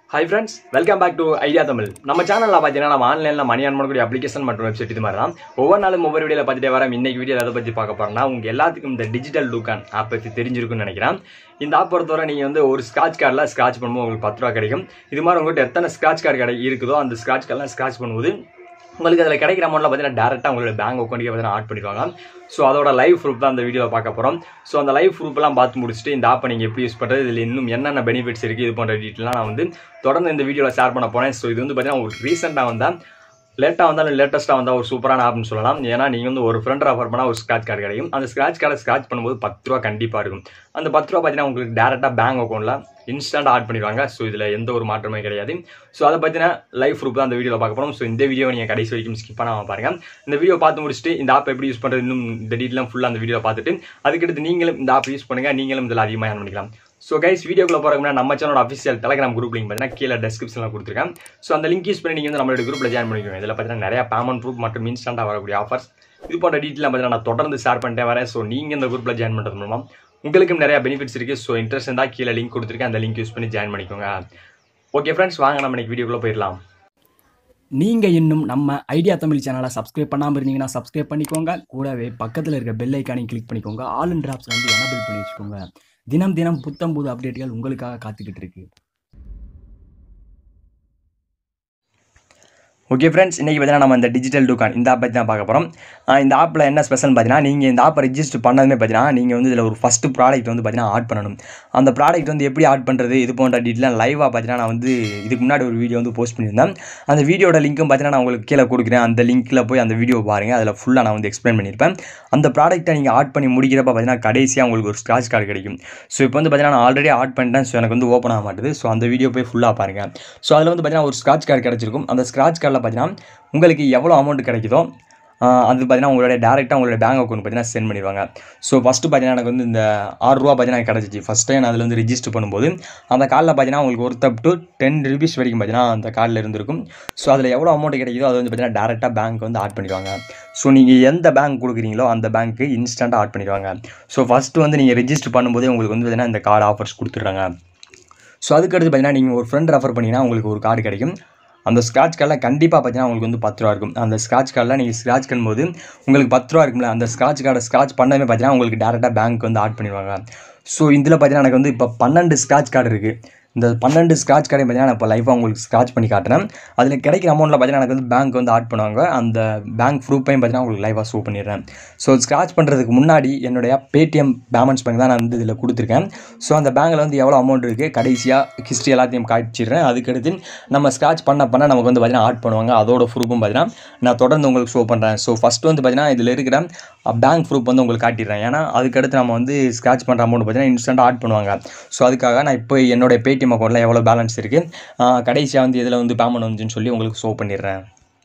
hi friends welcome back to idea Tamil நம்ம சேனலில் பார்த்தீங்கன்னா நம்ம ஆன்லைனில் மணி ஆன் பண்ணக்கூடிய அப்ளிகேஷன் மற்றும் வெப்சைட் இது மாதிரி தான் ஒவ்வொரு நாளும் ஒவ்வொரு வீடியோவில் பார்த்துட்டே வரேன் இன்னைக்கு வீடியோ எதை பற்றி பார்க்க போறோம்னா உங்க எல்லாத்துக்கும் இந்த டிஜிட்டல் டூக்கான் ஆப் பற்றி தெரிஞ்சிருக்கும்னு நினைக்கிறேன் இந்த ஆப் பொறுத்தவரை நீங்கள் வந்து ஒரு ஸ்க்ராட்ச் கார்டில் ஸ்க்ராட்ச் பண்ணும்போது உங்களுக்கு பத்து ரூபா கிடைக்கும் இது மாதிரி உங்கள்கிட்ட எத்தனை ஸ்க்ராட்ச் கார்டு கடை இருக்குதோ அந்த ஸ்க்ராட்ச் கார்டெலாம் ஸ்க்ராட்ச் பண்ணும்போது உங்களுக்கு அதில் கிடைக்கிற அமௌண்ட்டில் பார்த்தீங்கன்னா டேரெக்டாக உங்களோட பேங்க் அக்கௌண்ட்டுக்கே பார்த்தீங்கன்னா ஆட் பண்ணிடுவாங்க ஸோ அதோட லைவ் ப்ரூஃப் தான் அந்த வீடியோவில் பார்க்க போகிறோம் ஸோ அந்த லைவ் ப்ரூஃப்லாம் பார்த்து முடிச்சுட்டு இந்த ஆப்பை நீங்கள் எப்படி யூஸ் பண்ணுறது இதில் இன்னும் என்னென்ன பெனிஃபிட்ஸ் இருக்குது இது போன்ற டீட்டெயிலாம் நான் வந்து தொடர்ந்து இந்த வீடியோவில் ஷேர் பண்ண போனேன் ஸோ இது வந்து பார்த்தீங்கன்னா ஒரு ரீசெண்டாக வந்தால் லேட்டாக வந்தாலும் லேட்டஸ்ட்டாக வந்தால் ஒரு சூப்பரான ஆப்னு சொல்லலாம் ஏன்னா நீங்கள் வந்து ஒரு ஃப்ரெண்ட் ஆஃபர் பண்ணால் ஒரு ஸ்க்ராட்ச் கார்டு கிடைக்கும் அந்த ஸ்க்ராட்ச் கார்டை ஸ்க்ராட்ச் பண்ணும்போது பத்து ரூபா கண்டிப்பாக இருக்கும் அந்த பத்து ரூபா பார்த்தீங்கன்னா உங்களுக்கு டேரெக்டாக பேங்க் அக்கௌண்ட்டில் இன்ஸ்டன்ட் ஆட் பண்ணிடுவாங்க ஸோ இதில் எந்த ஒரு மாற்றமே கிடையாது ஸோ அதை பற்றின லைவ் ப்ரூஃப் தான் அந்த வீடியோவில் பார்க்க போகிறோம் ஸோ இந்த வீடியோ நீங்கள் கடைசி வரைக்கும் ஸ்கிப் பண்ணாமல் பாருங்க இந்த வீடியோ பார்த்து முடிச்சுட்டு இந்த ஆப் எப்படி யூஸ் பண்ணுறது இன்னும் இந்த டீட்டெயிலாம் ஃபுல்லாக அந்த வீடியோ பார்த்துட்டு அதுக்கடுத்து நீங்களும் இந்த ஆப் யூஸ் பண்ணுங்கள் நீங்களும் இதில் அதிகமாக ஏர்ன் பண்ணிக்கலாம் ஸோ கைஸ் வீடியோக்குள்ள போகிறோம்னா நம்ம சேனலோட அஃபிஷியல் டெலிகிராம் குரூப் லிங்க் பார்த்தீங்கன்னா கீழே டெஸ்கிரிப்ஷனில் கொடுத்துருக்கேன் ஸோ அந்த லிங்க் யூஸ் பண்ணி நீங்கள் வந்து நம்மளோட குரூப்பில் ஜாயின் பண்ணிக்கோங்க இதில் பார்த்தீங்கன்னா நிறைய பேமெண்ட் ப்ரூஃப் மற்றும் இன்ஸ்டன்ட்டாக வரக்கூடிய ஆஃபர்ஸ் இது போன்ற டீட்டெயில் பார்த்தீங்கன்னா நான் தொடர்ந்து ஷேர் பண்ணிட்டே வரேன் ஸோ நீங்கள் இந்த குரூப்பில் ஜாயின் பண்ணுறது மூலமா உங்களுக்கும் நிறைய பெனிஃபிட்ஸ் இருக்குது ஸோ இன்ட்ரெஸ்ட் இருந்தால் கீழே லிங்க் கொடுத்துருக்கேன் அந்த லிங்க் யூஸ் பண்ணி ஜாயின் பண்ணிக்கோங்க ஓகே ஃப்ரெண்ட்ஸ் வாங்க நம்ம இன்னைக்கு வீடியோக்குள்ளே போயிடலாம் நீங்கள் இன்னும் நம்ம ஐடியா தமிழ் சேனலை சப்ஸ்கிரைப் பண்ணாமல் இருந்தீங்கன்னா சப்ஸ்கிரைப் பண்ணிக்கோங்க கூடவே பக்கத்தில் இருக்க பெல் ஐக்கானையும் கிளிக் பண்ணிக்கோங்க ஆல் அண்ட் ட்ராப்ஸ் வந்து எனபிள் பண்ணி வச்சுக்கோங்க தினம் தினம் புத்தம் புது அப்டேட்டுகள் உங்களுக்காக காத்துக்கிட்டு இருக்கு ஓகே ஃப்ரெண்ட்ஸ் இன்றைக்கி பார்த்தீங்கன்னா நம்ம இந்த டிஜிட்டல் டூக்கான் இந்த ஆப் பற்றி தான் பார்க்க போகிறோம் இந்த ஆப்பில் என்ன ஸ்பெஷல் பார்த்தீங்கன்னா நீங்கள் இந்த ஆப்பை ரெஜிஸ்டர் பண்ணதுமே பார்த்தீங்கன்னா நீங்கள் வந்து இதில் ஒரு ஃபஸ்ட்டு ப்ராடக்ட் வந்து பார்த்தீங்கன்னா ஆட் பண்ணணும் அந்த ப்ராடக்ட் வந்து எப்படி ஆட் பண்ணுறது இது போன்ற டீட்டெயிலாம் லைவாக பார்த்தீங்கன்னா நான் வந்து இதுக்கு முன்னாடி ஒரு வீடியோ வந்து போஸ்ட் பண்ணியிருந்தேன் அந்த வீடியோட லிங்க்கும் பார்த்தீங்கன்னா நான் உங்களுக்கு கீழே கொடுக்குறேன் அந்த லிங்க்கில் போய் அந்த வீடியோ பாருங்கள் அதில் ஃபுல்லாக நான் வந்து எக்ஸ்பிளைன் பண்ணியிருப்பேன் அந்த ப்ராடக்ட்டை நீங்கள் ஆட் பண்ணி முடிக்கிறப்ப பார்த்தீங்கன்னா கடைசியாக உங்களுக்கு ஒரு ஸ்க்ராட்ச் கார்டு கிடைக்கும் ஸோ இப்போ வந்து பார்த்தீங்கன்னா நான் ஆல்ரெடி ஆட் பண்ணிட்டேன் ஸோ எனக்கு வந்து ஓப்பன் ஆக மாட்டுது ஸோ அந்த வீடியோ போய் ஃபுல்லாக பாருங்கள் ஸோ அதில் வந்து பார்த்தீங்கன்னா ஒரு ஸ்க்ராட்ச் கார்டு கிடச்சிருக்கும் அந்த ஸ்க்ராட்ச் கார்டில் பார்த்தீங்கன்னா உங்களுக்கு எவ்வளோ அமௌண்ட் கிடைக்குதோ ஆஹ் அது பார்த்தீங்கன்னா உங்களுடைய டேரெக்டாக உங்களுடைய பேங்க் அக்கௌண்ட் பார்த்தீங்கன்னா சென்ட் பண்ணிடுவாங்க ஸோ ஃபஸ்ட்டு பார்த்தீங்கன்னா எனக்கு வந்து இந்த ஆறு ரூபா பார்த்தீங்கன்னா கிடச்சிச்சு ஃபஸ்ட் டைம் நான் அதில் வந்து ரிஜிஸ்டர் பண்ணும்போது அந்த கார்டில் பார்த்தீங்கன்னா உங்களுக்கு ஒரு தப் டு டென் ருபீஸ் வரைக்கும் பார்த்தீங்கன்னா அந்த கார்டில் இருந்திருக்கும் ஸோ அதில் எவ்வளோ அமௌண்ட் கிடைக்குதோ அது வந்து பார்த்தீங்கன்னா டேரெக்டாக பேங்க் வந்து ஆட் பண்ணிடுவாங்க ஸோ நீங்கள் எந்த பேங்க் கொடுக்குறீங்களோ அந்த பேங்க்கு இன்ஸ்டண்ட்டாக ஆட் பண்ணிடுவாங்க ஸோ ஃபஸ்ட்டு வந்து நீங்கள் ரெஜிஸ்டர் பண்ணும்போதே உங்களுக்கு வந்து பார்த்தீங்கன்னா இந்த கார்டு ஆஃபர்ஸ் கொடுத்துட்றாங்க ஸோ அதுக்கடுத்து பார்த்தீங்கன்னா நீங்கள் ஒரு ஃப்ரெண்ட் ரெஃபர் பண்ணிங்கன்னா உங்களுக்கு ஒரு கார்டு கிடைக்கும் அந்த ஸ்க்ராட்ச் கார்டில் கண்டிப்பாக பார்த்தீங்கன்னா உங்களுக்கு வந்து பத்து ரூபா இருக்கும் அந்த ஸ்க்ராட்ச் கார்டில் நீங்கள் ஸ்க்ராட்ச் பண்ணும்போது உங்களுக்கு பத்து ரூபா இருக்கும்ல அந்த ஸ்க்ராட்ச் கார்டை ஸ்க்ராட்ச் பண்ணவே பார்த்தீங்கன்னா உங்களுக்கு டேரெக்டாக பேங்க் வந்து ஆட் பண்ணிடுவாங்க ஸோ இதில் பார்த்தீங்கன்னா எனக்கு வந்து இப்போ பன்னெண்டு ஸ்க்ராட்ச் கார்டு இருக்குது இந்த பன்னெண்டு ஸ்க்ராட்ச் கார்டையும் பார்த்தீங்கன்னா நான் இப்போ லைவாக உங்களுக்கு ஸ்க்ராட்ச் பண்ணி காட்டுறேன் அதில் கிடைக்கிற அமௌண்ட்டில் பார்த்தீங்கன்னா எனக்கு வந்து பேங்க் வந்து ஆட் பண்ணுவாங்க அந்த பேங்க் ப்ரூஃபையும் பார்த்தீங்கன்னா உங்களுக்கு லைவாக ஷோ பண்ணிடுறேன் ஸோ ஸ்க்ராட்ச் பண்ணுறதுக்கு முன்னாடி என்னுடைய பேடிஎம் பேமெண்ட்ஸ் பேங்க் தான் நான் வந்து இதில் கொடுத்துருக்கேன் ஸோ அந்த பேங்கில் வந்து எவ்வளோ அமௌண்ட் இருக்குது கடைசியாக ஹிஸ்ட்ரி எல்லாத்தையும் காய்ச்சிடுறேன் அதுக்கடுத்து நம்ம ஸ்க்ராட்ச் பண்ண பண்ண நமக்கு வந்து பார்த்தீங்கன்னா ஆட் பண்ணுவாங்க அதோட ப்ரூஃபும் பார்த்தீங்கன்னா நான் தொடர்ந்து உங்களுக்கு ஷோ பண்ணுறேன் ஸோ ஃபஸ்ட்டு வந்து பார்த்தீங்கன்னா இதில் இருக்கிற பேங்க் ப்ரூஃப் வந்து உங்களுக்கு காட்டிடுறேன் ஏன்னா அதுக்கடுத்து நம்ம வந்து ஸ்க்ராட்ச் பண்ணுற அமௌண்ட் பார்த்தீங்கன்னா இன்ஸ்டன்ட்டாக ஆட் பண்ணுவாங்க ஸோ அதுக்காக நான் இப்போ என்னோட பேடிஎம் அக்கௌண்ட்டில் எவ்வளோ பேலன்ஸ் இருக்குது கடைசியாக வந்து இதில் வந்து பேமெண்ட் வந்துச்சுன்னு சொல்லி உங்களுக்கு ஷோ பண்ணிடுறேன்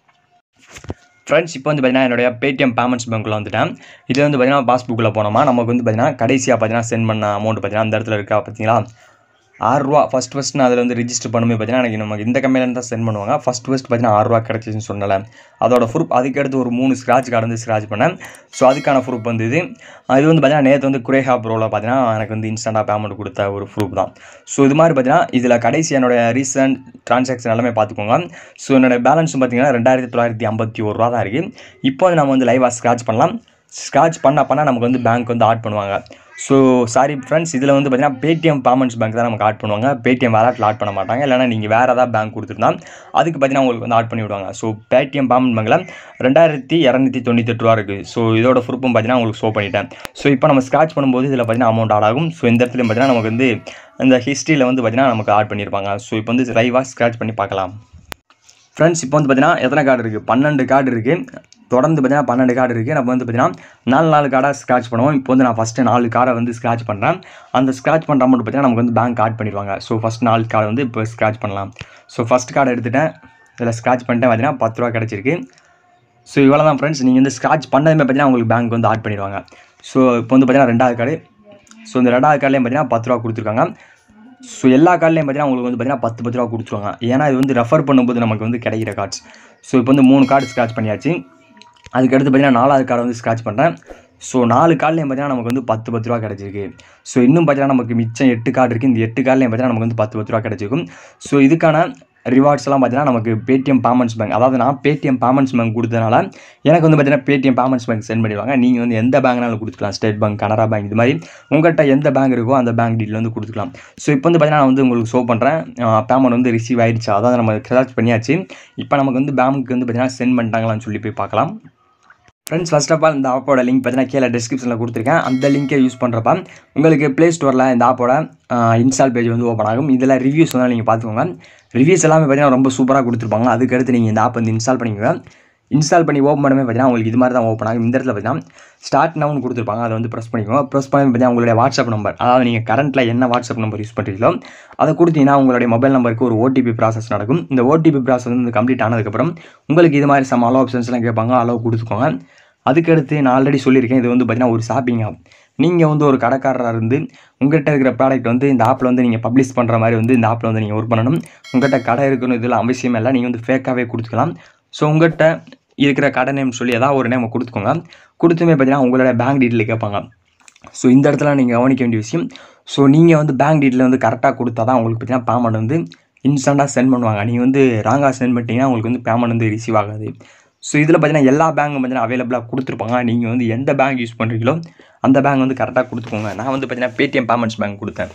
ஃப்ரெண்ட்ஸ் இப்போ வந்து பார்த்தீங்கன்னா என்னுடைய பேடிஎம் பேமெண்ட்ஸ் பேங்க்கில் வந்துட்டேன் இதில் வந்து பார்த்தீங்கன்னா பாஸ்புக்கில் போனோமா நமக்கு வந்து பார்த்தீங்கன்னா கடைசியாக பார்த்தீங்கன்னா சென்ட் பண்ண அமௌண்ட் பார்த்தீங்கன்னா அந்த இடத்துல இருக்கா பார்த்தீங்களா ஆறுரூவா ஃபஸ்ட் ஃபஸ்ட் நான் அதில் வந்து ரிஜிஸ்டர் பண்ணும்போது பார்த்தீங்கன்னா எனக்கு நமக்கு இந்த கம்பெனிலேருந்து தான் சென்ட் பண்ணுவாங்க ஃபஸ்ட் ஃபஸ்ட் பார்த்தீங்கன்னா ஆறுரூவா கிடச்சின்னு சொன்னல அதோட ப்ரூஃப் அதுக்கடுத்து ஒரு மூணு ஸ்க்ராட்ச் கார்டு வந்து ஸ்க்ராட்ச் பண்ணேன் ஸோ அதுக்கான ப்ரூஃப் வந்து இது இது வந்து பார்த்தீங்கன்னா நேற்று வந்து குரேஹா ப்ரோவில் பார்த்தீங்கன்னா எனக்கு வந்து இன்ஸ்டண்ட்டாக பேமெண்ட் கொடுத்த ஒரு ப்ரூஃப் தான் ஸோ இது மாதிரி பார்த்தீங்கன்னா இதில் கடைசி என்னோட ரீசன்ட் ட்ரான்சாக்ஷன் எல்லாமே பார்த்துக்கோங்க ஸோ என்னோட பேலன்ஸும் பார்த்தீங்கன்னா ரெண்டாயிரத்தி தொள்ளாயிரத்தி ஐம்பத்தி ஒரு ரூபா தான் இருக்குது இப்போ வந்து நம்ம வந்து லைவாக ஸ்க்ராட்ச் பண்ணலாம் ஸ்க்ராட்ச் பண்ண பண்ண நமக்கு வந்து பேங்க் வந்து ஆட் பண்ணுவாங்க ஸோ சாரி ஃப்ரெண்ட்ஸ் இதில் வந்து பார்த்தீங்கன்னா பேடிஎம் பேமெண்ட்ஸ் பேங்க் தான் நமக்கு ஆட் பண்ணுவாங்க பேடிஎம் வேலட்டில் ஆட் பண்ண மாட்டாங்க இல்லைனா நீங்கள் வேறு ஏதாவது பேங்க் கொடுத்துருந்தா அதுக்கு பார்த்தீங்கன்னா உங்களுக்கு வந்து ஆட் பண்ணி விடுவாங்க ஸோ பேடிஎம் பேமெண்ட் பேங்கில் ரெண்டாயிரத்தி இரநூத்தி தொண்ணூத்தெட்டு ரூபா இருக்குது ஸோ இதோட ப்ரூஃபும் பார்த்தீங்கன்னா உங்களுக்கு ஷோ பண்ணிட்டேன் ஸோ இப்போ நம்ம ஸ்க்ராட்ச் பண்ணும்போது இதில் பார்த்தீங்கன்னா அமௌண்ட் ஆட் ஆகும் ஸோ இந்த இடத்துலையும் பார்த்தீங்கன்னா நமக்கு வந்து இந்த ஹிஸ்ட்ரியில் வந்து பார்த்தீங்கன்னா நமக்கு ஆட் பண்ணியிருப்பாங்க ஸோ இப்போ வந்து லைவாக ஸ்க்ராட்ச் பண்ணி பார்க்கலாம் ஃப்ரெண்ட்ஸ் இப்போ வந்து பார்த்தீங்கன்னா எத்தனை கார்டு இருக்குது பன்னெண்டு கார்டு இருக்குது தொடர்ந்து பார்த்தீங்கன்னா பன்னெண்டு கார்டு இருக்குது நம்ம வந்து பார்த்தீங்கன்னா நாலு நாலு கார்டாக ஸ்க்ராட்ச் பண்ணுவோம் இப்போ வந்து நான் ஃபஸ்ட்டு நாலு கார்டை வந்து ஸ்க்ராட்ச் பண்ணுறேன் அந்த ஸ்க்ராட்ச் பண்ணுற அமௌண்ட் பார்த்தீங்கன்னா நமக்கு வந்து பேங்க் ஆட் பண்ணிடுவாங்க ஸோ ஃபஸ்ட் நாலு கார்டை வந்து இப்போ ஸ்க்ராட்ச் பண்ணலாம் ஸோ ஃபஸ்ட் கார்டை எடுத்துட்டேன் இதில் ஸ்க்ராட்ச் பண்ணிட்டேன் பார்த்தீங்கன்னா பத்து ரூபா கிடச்சிருக்கு ஸோ இவ்வளோ தான் ஃப்ரெண்ட்ஸ் நீங்கள் வந்து ஸ்க்ராட்ச் பண்ணதுமே பார்த்தீங்கன்னா உங்களுக்கு பேங்க் வந்து ஆட் பண்ணிடுவாங்க ஸோ இப்போ வந்து பார்த்தீங்கன்னா ரெண்டாவது கார்டு ஸோ இந்த ரெண்டாவது கார்ட்லேயும் பார்த்தீங்கன்னா பத்து ரூபா கொடுத்துருக்காங்க ஸோ எல்லா கார்ட்லேயும் பார்த்தீங்கன்னா உங்களுக்கு வந்து பார்த்தீங்கன்னா பத்து பத்து ரூபா கொடுத்துருவாங்க ஏன்னா இது வந்து ரெஃபர் பண்ணும்போது நமக்கு வந்து கிடைக்கிற கார்ட்ஸ் ஸோ இப்போ வந்து மூணு கார்டு ஸ்க்ராட்ச் பண்ணியாச்சு அதுக்கடுத்து பார்த்தீங்கன்னா நாலாவது கார்டை வந்து ஸ்க்ராட்ச் பண்ணுறேன் ஸோ நாலு கார்ட்லேயும் பார்த்தீங்கன்னா நமக்கு வந்து பத்து பத்து ரூபா கிடச்சிருக்கு ஸோ இன்னும் பார்த்தீங்கன்னா நமக்கு மிச்சம் எட்டு கார்டு இருக்குது இந்த எட்டு கார்ட்லேயும் பார்த்தீங்கன்னா நமக்கு வந்து பத்து பத்து ரூபா கிடச்சிருக்கும் ஸோ இதுக்கான ரிவார்ட்ஸ் எல்லாம் பார்த்தீங்கன்னா நமக்கு பேடிஎம் பேமெண்ட்ஸ் பேங்க் அதாவது நான் பேடிஎம் பேமெண்ட்ஸ் பேங்க் கொடுத்ததுனால எனக்கு வந்து பார்த்தீங்கன்னா பேடிஎம் பேமெண்ட்ஸ் பேங்க் சென்ட் பண்ணிடுவாங்க நீங்கள் வந்து எந்த பேங்க்னாலும் கொடுத்துக்கலாம் ஸ்டேட் பேங்க் கனரா பேங்க் இது மாதிரி உங்கள்கிட்ட எந்த பேங்க் இருக்கோ அந்த பேங்க் டீட்டெயில் வந்து கொடுத்துக்கலாம் ஸோ இப்போ வந்து பார்த்தீங்கன்னா நான் வந்து உங்களுக்கு ஷோ பண்ணுறேன் பேமெண்ட் வந்து ரிசீவ் ஆயிடுச்சு அதாவது நம்ம கிராச் பண்ணியாச்சு இப்போ நமக்கு வந்து பேங்க்கு வந்து பார்த்தீங்கன்னா சென்ட் பண்ணிட்டாங்களான்னு சொல்லி போய் பார்க்கலாம் ஃப்ரெண்ட்ஸ் ஃபர்ஸ்ட் ஆஃப் ஆல் இந்த ஆப்போட லிங்க் பார்த்தீங்கன்னா கீழே டிஸ்கிரிப்ஷனில் கொடுத்துருக்கேன் அந்த லிங்கை யூஸ் பண்ணுறப்ப உங்களுக்கு ப்ளே ஸ்டோரில் இந்த ஆப்போட இன்ஸ்டால் பேஜ் வந்து ஓப்பன் ஆகும் இதில் ரிவ்யூஸ் வந்து நீங்கள் பார்த்துக்கோங்க ரிவ்யூஸ் எல்லாமே பார்த்தீங்கன்னா ரொம்ப சூப்பராக கொடுத்துருப்பாங்க அதுக்கடுத்து நீங்கள் இந்த ஆப் வந்து இன்ஸ்டால் பண்ணிக்கோங்க இன்ஸ்டால் பண்ணி ஓப்பன் பண்ணவே பார்த்தீங்கன்னா உங்களுக்கு இது மாதிரி தான் ஓப்பன் ஆகும் இந்த இடத்துல பார்த்தீங்கன்னா ஸ்டார்ட் நவுன் கொடுத்துருப்பாங்க அதை வந்து ப்ரெஸ் பண்ணிக்கோங்க ப்ரெஸ் பண்ணி பார்த்தீங்கன்னா உங்களுடைய வாட்ஸ்அப் நம்பர் அதாவது நீங்கள் கரண்ட்டில் என்ன வாட்ஸ்அப் நம்பர் யூஸ் பண்ணுறீங்களோ அதை கொடுத்தீங்கன்னா உங்களுடைய மொபைல் நம்பருக்கு ஒரு ஓடிபி ப்ராசஸ் நடக்கும் இந்த ஓடிபி ப்ராசஸ் வந்து கம்ப்ளீட் ஆனதுக்கப்புறம் உங்களுக்கு இது மாதிரி சம் அலோ ஆப்ஷன்ஸ்லாம் கேட்பாங்க அலோ கொடுத்துக்கோங்க அதுக்கடுத்து நான் ஆல்ரெடி சொல்லியிருக்கேன் இது வந்து பார்த்தீங்கன்னா ஒரு ஷாப்பிங் ஆப் நீங்கள் வந்து ஒரு கடைக்காரராக இருந்து உங்கள்கிட்ட இருக்கிற ப்ராடக்ட் வந்து இந்த ஆப்பில் வந்து நீங்கள் பப்ளிஷ் பண்ணுற மாதிரி வந்து இந்த ஆப்பில் வந்து நீங்கள் ஒர்க் பண்ணணும் உங்கள்கிட்ட கடை இருக்கணும் இதெல்லாம் அவசியம் இல்லை நீங்கள் வந்து ஃபேக்காகவே கொடுத்துக்கலாம் ஸோ உங்கள்கிட்ட இருக்கிற கடை நேம் சொல்லி ஏதாவது ஒரு நேம் கொடுத்துக்கோங்க கொடுத்துமே பார்த்தீங்கன்னா உங்களோட பேங்க் டீட்டெயில் கேட்பாங்க ஸோ இந்த இடத்துல நீங்கள் கவனிக்க வேண்டிய விஷயம் ஸோ நீங்கள் வந்து பேங்க் டீட்டெயில் வந்து கரெக்டாக கொடுத்தா தான் உங்களுக்கு பார்த்தீங்கன்னா பேமெண்ட் வந்து இன்ஸ்டண்ட்டாக சென்ட் பண்ணுவாங்க நீங்கள் வந்து ராங்காக சென்ட் பண்ணிட்டீங்கன்னா உங்களுக்கு வந்து பேமெண்ட் வந்து ரிசீவ் ஆகாது ஸோ இதில் பார்த்தீங்கன்னா எல்லா பேங்க்கும் பார்த்தீங்கன்னா அவைலபிளாக கொடுத்துருப்பாங்க நீங்கள் வந்து எந்த பேங்க் யூஸ் பண்ணுறீங்களோ அந்த பேங்க் வந்து கரெக்டாக கொடுத்துக்கோங்க நான் வந்து பார்த்தீங்கன்னா பேடிஎம் பேமெண்ட்ஸ் பேங்க் கொடுத்தேன்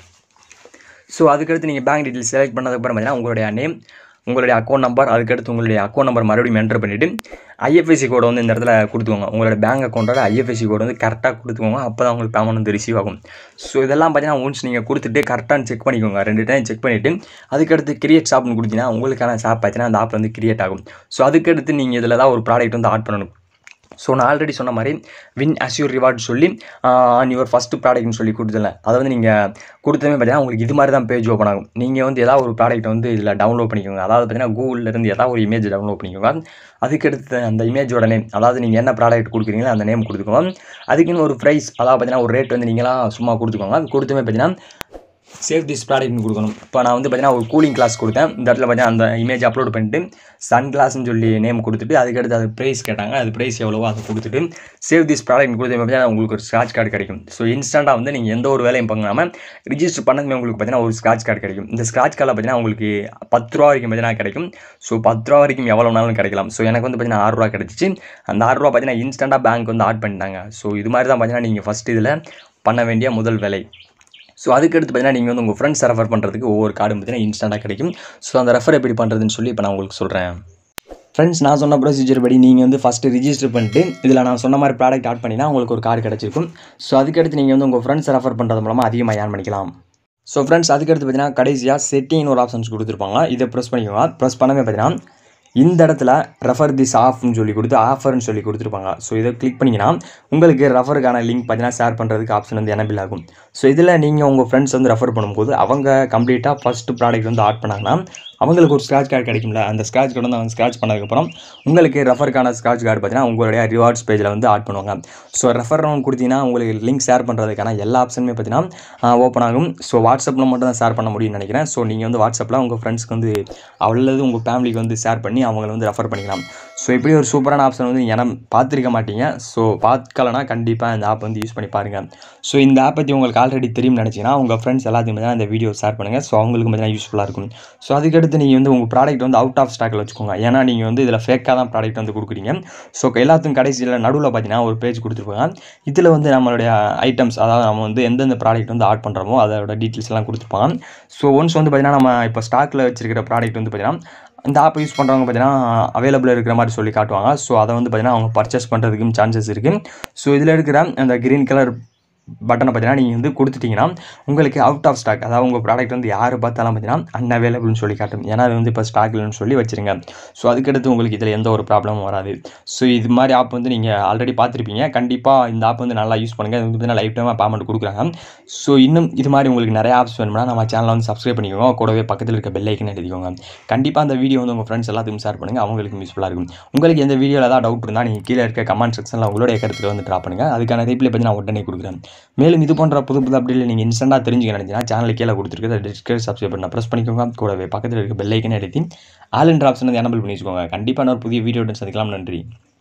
ஸோ அதுக்கடுத்து நீங்கள் பேங்க் டீட்டெயில் செலக்ட் பண்ணதுக்கப்புறம் பார்த்தீங்கன்னா உங்களுடைய நேம் உங்களுடைய அக்கௌண்ட் நம்பர் அதுக்கடுத்து உங்களுடைய அக்கௌண்ட் நம்பர் மறுபடியும் என்டர் பண்ணிவிட்டு ஐஎஃப்எஸ்சி கோடு வந்து இந்த இடத்துல கொடுத்துக்கோங்க உங்களோட பேங்க் அக்கௌண்ட்டோட ஐஎஃப்எஸ்சி கோடு வந்து கரெக்டாக கொடுத்துக்கோங்க அப்போ தான் உங்களுக்கு பேமெண்ட் வந்து ரிசீவ் ஆகும் ஸோ இதெல்லாம் பார்த்தீங்கன்னா ஒன்ஸ் நீங்கள் கொடுத்துட்டு கரெக்டாக செக் பண்ணிக்கோங்க ரெண்டு டைம் செக் பண்ணிவிட்டு அதுக்கடுத்து கிரியேட் ஷாப்னு கொடுத்தீங்கன்னா உங்களுக்கான ஷாப் பார்த்தீங்கன்னா அந்த ஆப் வந்து கிரியேட் ஆகும் ஸோ அதுக்கடுத்து நீங்கள் இதில் தான் ஒரு ப்ராடக்ட் வந்து ஆட் பண்ணணும் ஸோ நான் ஆல்ரெடி சொன்ன மாதிரி வின் அஸ்யூர் ரிவார்ட் சொல்லி ஆன் யுவர் ஃபஸ்ட்டு ப்ராடக்ட்னு சொல்லி கொடுத்தல அதை வந்து நீங்கள் கொடுத்தமே பார்த்தீங்கன்னா உங்களுக்கு இது மாதிரி தான் பேஜ் ஓப்பன் ஆகும் நீங்கள் வந்து ஏதாவது ஒரு ப்ராடக்ட் வந்து இதில் டவுன்லோட் பண்ணிக்கோங்க அதாவது பார்த்தீங்கன்னா கூகுளில் இருந்து ஏதாவது ஒரு இமேஜ் டவுன்லோட் பண்ணிக்கோங்க அதுக்கடுத்து அந்த இமேஜோட நேம் அதாவது நீங்கள் என்ன ப்ராடக்ட் கொடுக்குறீங்களோ அந்த நேம் கொடுத்துக்கோங்க அதுக்குன்னு ஒரு ப்ரைஸ் அதாவது பார்த்தீங்கன்னா ஒரு ரேட் வந்து நீங்களாம் சும்மா கொடுத்துக்கோங்க அது கொடுத்துமே பார்த்தீங்கன்னா சேவ் திஸ் ப்ராடக்ட்னு கொடுக்கணும் இப்போ நான் வந்து பார்த்தீங்கன்னா ஒரு கூலிங் கிளாஸ் கொடுத்தேன் இந்த இடத்துல பார்த்தீங்கன்னா அந்த இமேஜ் அப்லோட் பண்ணிட்டு சன் கிளாஸ்னு சொல்லி நேம் கொடுத்துட்டு அதுக்கடுத்து அது ப்ரைஸ் கேட்டாங்க அது ப்ரைஸ் எவ்வளவோ அதை கொடுத்துட்டு சேவ் திஸ் ப்ராடக்ட் கொடுத்து பார்த்தீங்கன்னா உங்களுக்கு ஒரு ஸ்க்ராட்ச் கார்டு கிடைக்கும் ஸோ இன்ஸ்டண்ட்டாக வந்து நீங்கள் எந்த ஒரு வேலையும் பண்ணாமல் ரிஜிஸ்டர் பண்ணதுமே உங்களுக்கு பார்த்தீங்கன்னா ஒரு ஸ்க்ராட்ச் கார்டு கிடைக்கும் இந்த ஸ்க்ராட்ச் கார்டில் பார்த்தீங்கன்னா உங்களுக்கு பத்து ரூபா வரைக்கும் பார்த்தீங்கன்னா கிடைக்கும் ஸோ பத்து ரூபா வரைக்கும் எவ்வளோ நாளும் கிடைக்கலாம் ஸோ எனக்கு வந்து பார்த்தீங்கன்னா ஆறு ரூபா கிடச்சிச்சு அந்த ஆறு ரூபா பார்த்தீங்கன்னா இன்ஸ்டண்ட்டாக பேங்க் வந்து ஆட் பண்ணிட்டாங்க ஸோ இது மாதிரி தான் பார்த்தீங்கன்னா நீங்கள் ஃபஸ்ட் இதில் பண்ண வேண்டிய முதல் வேலை ஸோ அதுக்கடுத்து பார்த்தீங்கன்னா நீங்கள் வந்து உங்கள் ஃப்ரெண்ட்ஸ் ரெஃபர் பண்ணுறதுக்கு ஒவ்வொரு கார்டும் பார்த்தீங்கன்னா இன்ஸ்டண்ட்டாக கிடைக்கும் ஸோ அந்த ரெஃபர் எப்படி பண்ணுறதுன்னு சொல்லி இப்போ நான் உங்களுக்கு சொல்கிறேன் ஃப்ரெண்ட்ஸ் நான் சொன்ன ப்ரொசீஜர் படி நீங்கள் வந்து ஃபஸ்ட்டு ரிஜிஸ்டர் பண்ணிட்டு இதில் நான் சொன்ன மாதிரி ப்ராடக்ட் ஆட் பண்ணினா உங்களுக்கு ஒரு கார்டு கிடச்சிருக்கும் ஸோ அதுக்கடுத்து நீங்கள் வந்து உங்கள் ஃப்ரெண்ட்ஸ் ரெஃபர் பண்ணுறது மூலமாக அதிகமாக ஏர்ன் பண்ணிக்கலாம் ஸோ ஃப்ரெண்ட்ஸ் அதுக்கடுத்து பார்த்தீங்கன்னா கடைசியாக செட்டிங்னு ஒரு ஆப்ஷன்ஸ் கொடுத்துருப்பாங்க இதை ப்ரெஸ் பண்ணிக்கோங்க ப்ரெஸ் பண்ணவே பார்த்தீங்கன்னா இந்த இடத்துல ரெஃபர் திஸ் ஆஃப்னு சொல்லி கொடுத்து ஆஃபர்னு சொல்லி கொடுத்துருப்பாங்க ஸோ இதை கிளிக் பண்ணிங்கன்னா உங்களுக்கு ரெஃபருக்கான லிங்க் பார்த்தீங்கன்னா ஷேர் பண்ணுறதுக்கு ஆப்ஷன் வந்து எனபிள் ஆகும் ஸோ இதில் நீங்கள் உங்கள் ஃப்ரெண்ட்ஸ் வந்து ரெஃபர் பண்ணும்போது அவங்க கம்ப்ளீட்டாக ஃபஸ்ட்டு ப்ராடக்ட் வந்து ஆட் பண்ணாங்கன்னா அவங்களுக்கு ஒரு ஸ்க்ராட்ச் கார்டு கிடைக்கும்ல அந்த ஸ்க்ராட்ச் கார்டு வந்து அவங்க ஸ்க்ராட்ச் பண்ணதுக்கப்புறம் உங்களுக்கு ரெஃபருக்கான ஸ்க்ராட்ச் கார்டு பார்த்தீங்கன்னா உங்களுடைய ரிவார்ட்ஸ் பேஜில் வந்து ஆட் பண்ணுவாங்க ஸோ ரெஃபர் கொடுத்தீங்கன்னா உங்களுக்கு லிங்க் ஷேர் பண்ணுறதுக்கான எல்லா ஆப்ஷனுமே பார்த்தீங்கன்னா ஓப்பன் ஆகும் ஸோ வாட்ஸ்அப்பில் மட்டும் தான் ஷேர் பண்ண முடியும்னு நினைக்கிறேன் ஸோ நீங்கள் வந்து வாட்ஸ்அப்பில் உங்கள் ஃப்ரெண்ட்ஸ்க்கு வந்து அவ்வளவு உங்கள் ஃபேமிலிக்கு வந்து ஷேர் பண்ணி அவங்கள வந்து ரெஃபர் பண்ணிக்கலாம் ஸோ இப்படி ஒரு சூப்பரான ஆப்ஷன் வந்து நீங்கள் பார்த்துருக்க மாட்டீங்க ஸோ பார்க்கலனா கண்டிப்பாக இந்த ஆப் வந்து யூஸ் பண்ணி பாருங்கள் ஸோ இந்த ஆப் பற்றி உங்களுக்கு ஆல்ரெடி தெரியும் நினச்சிங்கன்னா உங்கள் ஃப்ரெண்ட்ஸ் எல்லாத்தையும் பார்த்தீங்கன்னா இந்த வீடியோ ஷேர் பண்ணுங்கள் ஸோ அவங்களுக்கு பார்த்தீங்கன்னா யூஸ்ஃபுல்லாக இருக்கும் ஸோ அதுக்கடுத்து நீங்கள் வந்து உங்கள் ப்ராடக்ட் வந்து அவுட் ஆஃப் ஸ்டாக்கில் வச்சுக்கோங்க ஏன்னா நீங்கள் வந்து இதில் ஃபேக்காக தான் ப்ராடக்ட் வந்து கொடுக்குறீங்க ஸோ எல்லாத்துக்கும் கடைசியில் நடுவில் பார்த்தீங்கன்னா ஒரு பேஜ் கொடுத்துருப்பாங்க இதில் வந்து நம்மளுடைய ஐட்டம்ஸ் அதாவது நம்ம வந்து எந்தெந்த ப்ராடக்ட் வந்து ஆட் பண்ணுறோமோ அதோட டீட்டெயில்ஸ் எல்லாம் கொடுத்துருப்பாங்க ஸோ ஒன்ஸ் வந்து பார்த்தீங்கன்னா நம்ம இப்போ ஸ்டாக்கில் வச்சிருக்கிற ப்ராடக்ட் வந்து பார்த்தீங்கன்னா இந்த ஆப் யூஸ் பண்ணுறவங்க பார்த்தீங்கன்னா அவைலபிள் இருக்கிற மாதிரி சொல்லி காட்டுவாங்க ஸோ அதை வந்து பார்த்தீங்கன்னா அவங்க பர்ச்சேஸ் பண்ணுறதுக்கும் சான்சஸ் இருக்குது ஸோ இதில் இருக்கிற அந்த க்ரீன் கலர் பட்டனை பார்த்தீங்கன்னா நீங்கள் வந்து கொடுத்துட்டிங்கன்னா உங்களுக்கு அவுட் ஆஃப் ஸ்டாக் அதாவது உங்கள் ப்ராடக்ட் வந்து யார் பார்த்தாலும் பார்த்தீங்கன்னா அன்அவைலபிள்னு சொல்லி காட்டும் ஏன்னா அது வந்து இப்போ ஸ்டாக் இல்லைன்னு சொல்லி வச்சுருங்க ஸோ அதுக்கடுத்து உங்களுக்கு இதில் எந்த ஒரு ப்ராப்ளமும் வராது ஸோ இது மாதிரி ஆப் வந்து நீங்கள் ஆல்ரெடி பார்த்துருப்பீங்க கண்டிப்பாக இந்த ஆப் வந்து நல்லா யூஸ் பண்ணுங்கள் இது வந்து பார்த்தீங்கன்னா லைஃப் டைமாக பேமெண்ட் கொடுக்குறாங்க ஸோ இன்னும் இது மாதிரி உங்களுக்கு நிறைய ஆப்ஸ் வேணும்னா நம்ம சேனலை வந்து சப்ஸ்கிரைப் பண்ணிக்கோங்க கூடவே பக்கத்தில் இருக்க பெல் ஐக்கன் எழுதிக்கோங்க கண்டிப்பாக அந்த வீடியோ வந்து உங்கள் ஃப்ரெண்ட்ஸ் எல்லாத்துக்கும் ஷேர் பண்ணுங்கள் அவங்களுக்கு யூஸ்ஃபுல்லாக இருக்கும் உங்களுக்கு எந்த வீடியோவில் ஏதாவது டவுட் இருந்தால் நீங்கள் கீழே இருக்க கமெண்ட் செக்ஷனில் உங்களுடைய கருத்தில் வந்து ட்ராப் பண்ணுங்கள் அதுக்கான ரிப்ளை பற்றி நான் உடனே கொடுக்குறேன் மேலும் இது போன்ற புது புது அப்டேட்டில் நீங்கள் இன்ஸ்டண்ட்டாக தெரிஞ்சுக்க நினைச்சீங்கன்னா சேனலுக்கு கீழே கொடுத்துருக்கு டிஸ்கிரிப் சப்ஸ்கிரைப் பண்ண ப்ரெஸ் பண்ணிக்கோங்க கூடவே பக்கத்தில் இருக்க பெல் ஐக்கன் எழுதி ஆல் என்ற ஆப்ஷன் வந்து எனபிள் பண்ணி வச்சுக்கோங்க கண்டிப்பாக நான் ஒரு புதிய வீடியோ சந்திக்கலாம் நன்றி